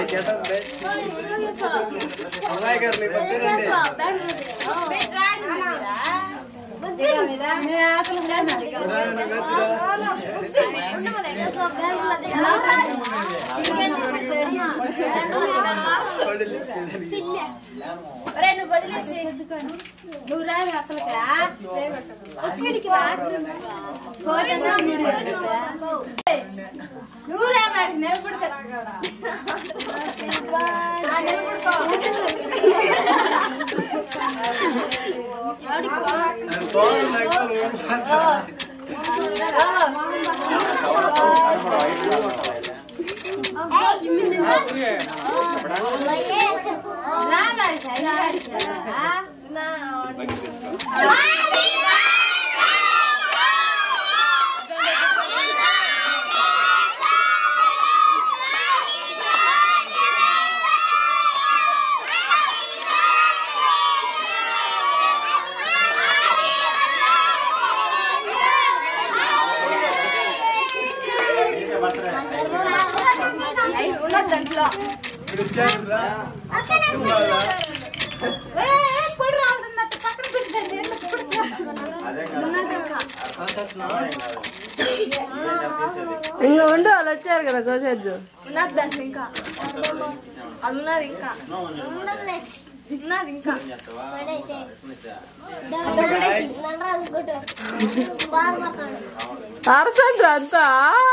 అమ్మాయి గారు పంపిరండి నువ్వు వదిలేసి నువ్వు రా అక్కడికి అక్కడికి నువ్వు రా మరి నిలబడుకో నిలబడుకో ఇప్పుడు ఇచ్చారు రా ఇంకా ఉండు వాళ్ళు వచ్చారు కదా కోసేద్దు ఉన్నది దాంట్లో ఇంకా అది ఉన్నది ఇంకా ఉన్నది ఇంకా అరసంద్ర అంతా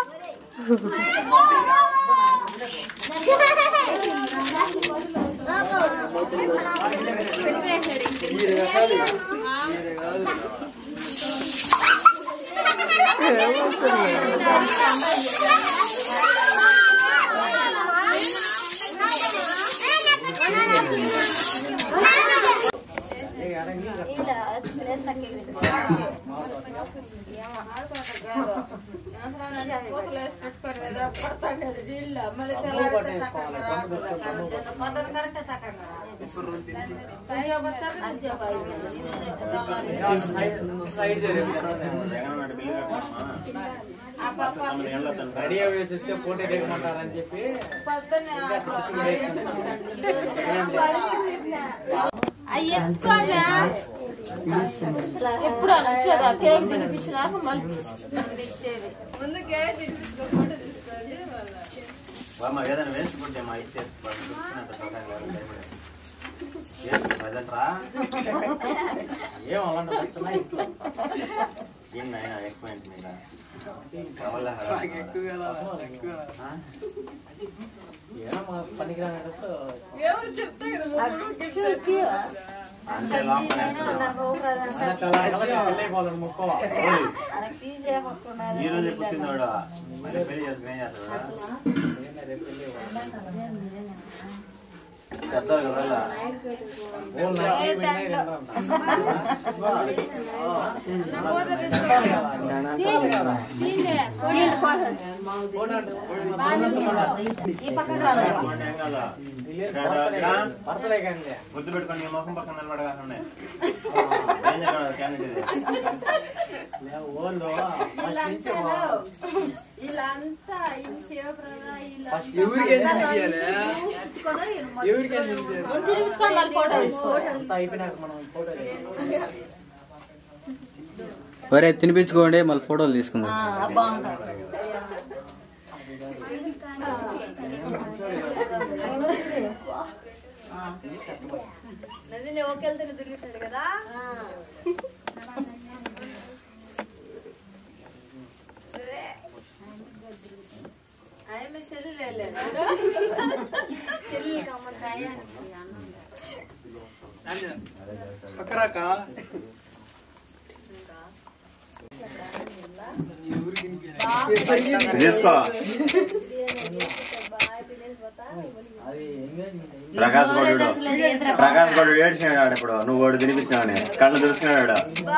ఈ రకాలు ఈ రకాలు సైడ్ రెడీ వేసేస్తే ఫోటో దిగమంటారని చెప్పి అయ్యి ఎత్తుకోరా ఎప్పుడు అలా వచ్చేదా కేక్ తినిపించినాక మళ్ళీ బామ్మ ఏదైనా వేసుకుంటే మా ఇచ్చే రా ఏం అలాంటి వచ్చినా ఇంట్లో ఏం నాయన ఎక్కువ ఏంటి మీద నాకు ఎక్కువ కదా, ఎక్కువ. ఏమో మా పనికిరానట్టు అంటే లోపల అన్నట్టు అలా ఎవరికి పెళ్ళైపోవాలని మొక్కవా ఈ రోజే పుట్టిందోడు మళ్ళీ పెళ్లి చేసుకుని ఏం చేస్తాడు పెద్దలు కదా ఓ నాకే పోయినాయి రెండంట. బర్త్డే కానీ ముద్దు పెట్టుకొని నీ ముఖం పక్కన నిలబడగానే ఏం చెప్పాడు క్యాండిడేట్ ఇది ఓళ్ళు ఫస్ట్ నుంచి వీళ్ళంతా ఇది శివప్రద వీళ్ళ ఫస్ట్ ఎవరికి ఎందుకు తీయాలి ఎవరికి ఎందుకు తీయాలి అంతా అయిపోయినాక మనం ఫోటో తీయాలి. ఒరే తినిపించుకోండి మళ్ళీ ఫోటోలు తీసుకుందాం నదిని ఓకే వెళ్తే తిరుగుతాడు కదా పక్కరాక ఎవరికి ఎందుకు తీసుకో అది ఎంగేజ్మెంట్ ప్రకాష్ గౌడు ప్రకాష్ గౌడు ఏడ్చినాడు ఇప్పుడు నువ్వు వాడు తినిపించినావని కళ్ళు తుడుచుకున్నాడు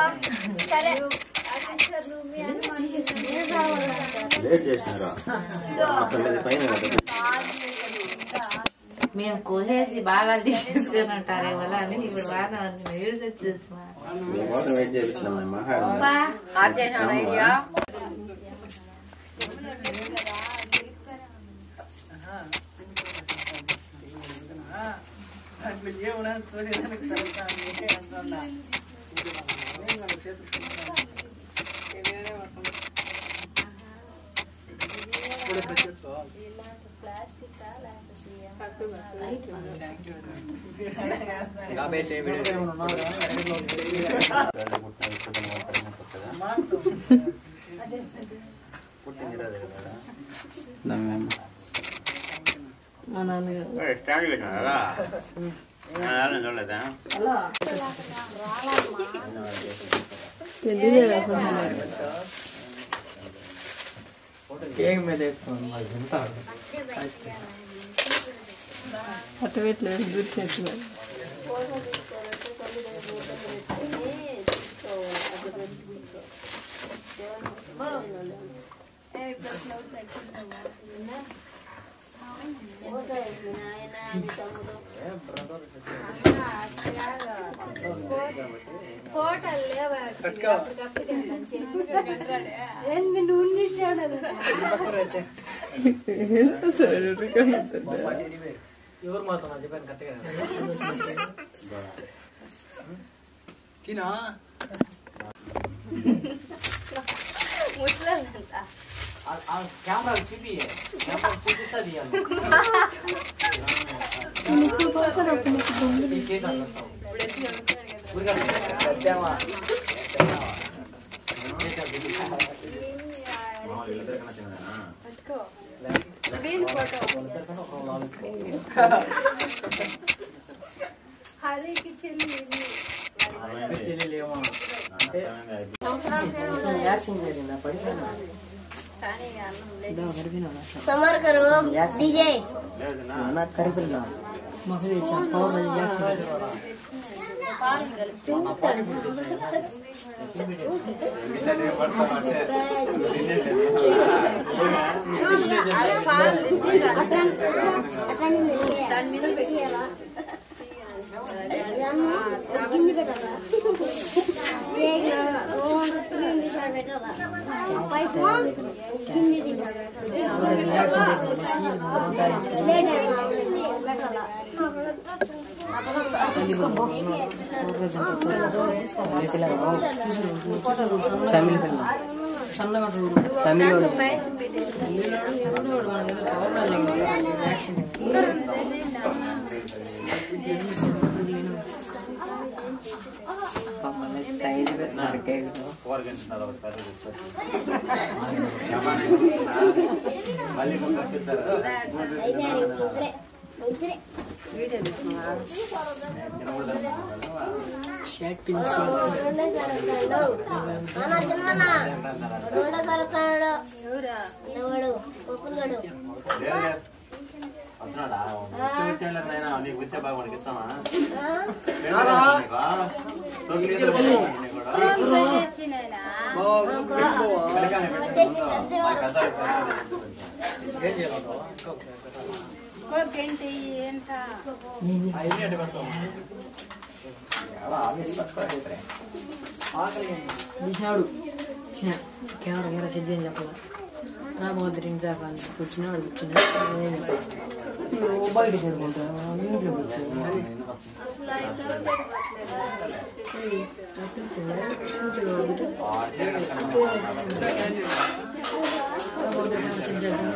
లేట్ చేసినారు మొత్తం మీద పైన కదా. మేము కోసేసి బాగా తీసేసుకుని ఉంటారే వల్ల అని ఇప్పుడు బాగా ఏడు తెచ్చు నీకోసం వెయిట్ చేయించినాం మహాడు ఐడియా ఇప్పుడు ఏమన్నా చూసేదానికి సరిపోతుంది అంటున్నా నేను వాళ్ళ చేతులు తింటాను. ఏమైనా వస్తుంది. ఇప్పుడు తెచ్చుకో. ఏమైనా ఉన్నారా? మా నాన్నగారు స్టాండ్ పెట్టినారా చూడలేదా తెలియదు కేక్ మీద వేసుకోండి మరి తింటారు. అట్ట పెట్టలేదు గుర్తెట్లు ఫోటోలు లేవా అప్పటికప్పుడు ఏం మీరు ఉండిచ్చాడు ఎవరు మాత్రం చెప్పాను కరెక్ట్గా తినా ముసలంట ఆ కెమెరా చూపి కెమెరా చూపిస్తా తీయాలి ఈ కేక్ అల్లుతావు. ఊరికే పెద్దమ్మా. కేక్ అల్లుతా. వీళ్ళిద్దరికన్నా చిన్నదేనా దీని ఫోటో వాళ్ళిద్దరికన్నా ఒక నాలుగు. హరికి చెల్లి ఇది. చెల్లెలేమో. అయిపోయింది యాక్షన్ జరిగిందా పడిపోయినా కానీ అన్నం లేదు సమర్ గారు డీజే నాకు కరిపిల్ల మాకు తెచ్చా పవర్ యాక్షన్ పాలు కలిపి అదే పాలు ఎత్తి దాని మీద పెట్టేయాలా తమిళ పిల్ల సన్నగా తమిళ మైసూర్ పెట్టేసి సైజ్ పెట్టినారు కేక్ ఫోర్ గంటల ఒకసారి మళ్ళీ పంపిస్తారు వీడియో తీసుకున్నావా షర్ట్ పిన్స్ ఎవరా వచ్చినాడా వచ్చాడు నాయన నీకు వచ్చే బాగా మనకి ఇస్తామా ఏం చేయాలి గంట ఏంట ఐదు అంటే పెడతాం ఆకలి తీసినాడు వచ్చిన కెమెరా కెమెరా సెట్ చేయని చెప్పాలా నా మొదటి ఇంటి దాకా అని వచ్చినాడు వచ్చిన బయట జరుగుంటా ఇంట్లో సెట్ చేద్దాం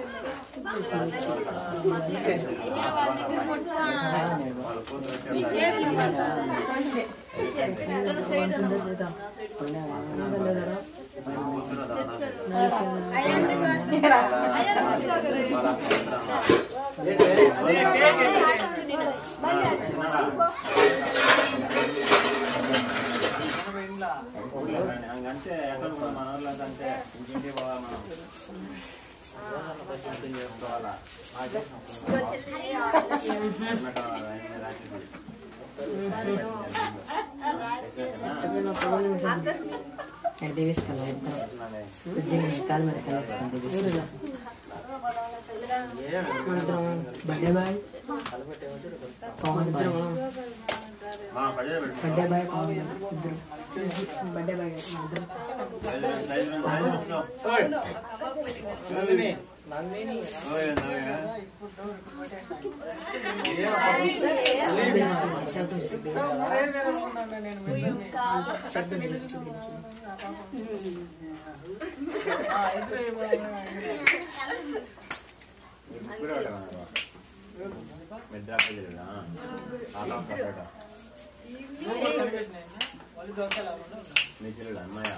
అంటే ఎక్కడ కూడా మన ఊర్లో అంటే ఇంటింటి పోవాలి మనం చేసుకోవాలా అయితే వేసుకోవాలి కాలు మీద కలిసి మనిద్దరం birthday boy Pavan boy birthday boy Pavan ఇద్దరు బర్త్డే బాయ్ ఇద్దరు నందిని నందిని శబ్దం చెప్పి శబ్దం చేసి చూపించు ఇప్పుడే పడ్డా మెడ్రాస్ వెళ్ళినా ఆటో పడ్డా నీ చెల్లెలు అన్నయ్య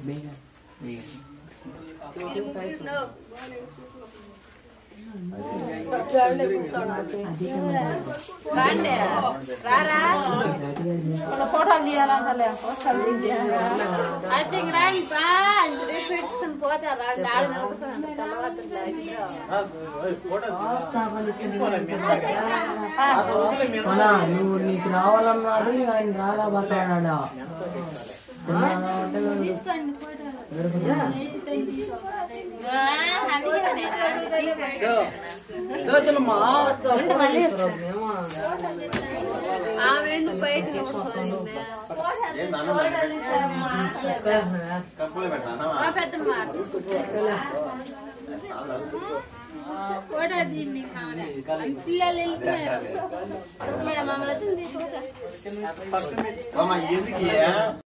ఫోటోలు తీయాలంటే ఫోటోలు తీయాలి అయితే ఇంక రాండి బా ఇంత రేపు పెట్టుకుని పోతారు రాండి ఆడ నిలబడుకున్నాను అలా నువ్వు నీకు రావాలన్నాడు ఆయన రాలా బతాడా తీసుకోండి ఫోటోలు దోశలమ్మా ఆమె ఎందుకు బయట ఏం నాన్న కప్పులో పెడతానా పెద్దమ్మ ఫోటో తీయండి కావాలి పిల్లలు వెళ్ళిపోయారు మేడం మమ్మల్ని వచ్చింది ఫోటో మామ ఎందుకు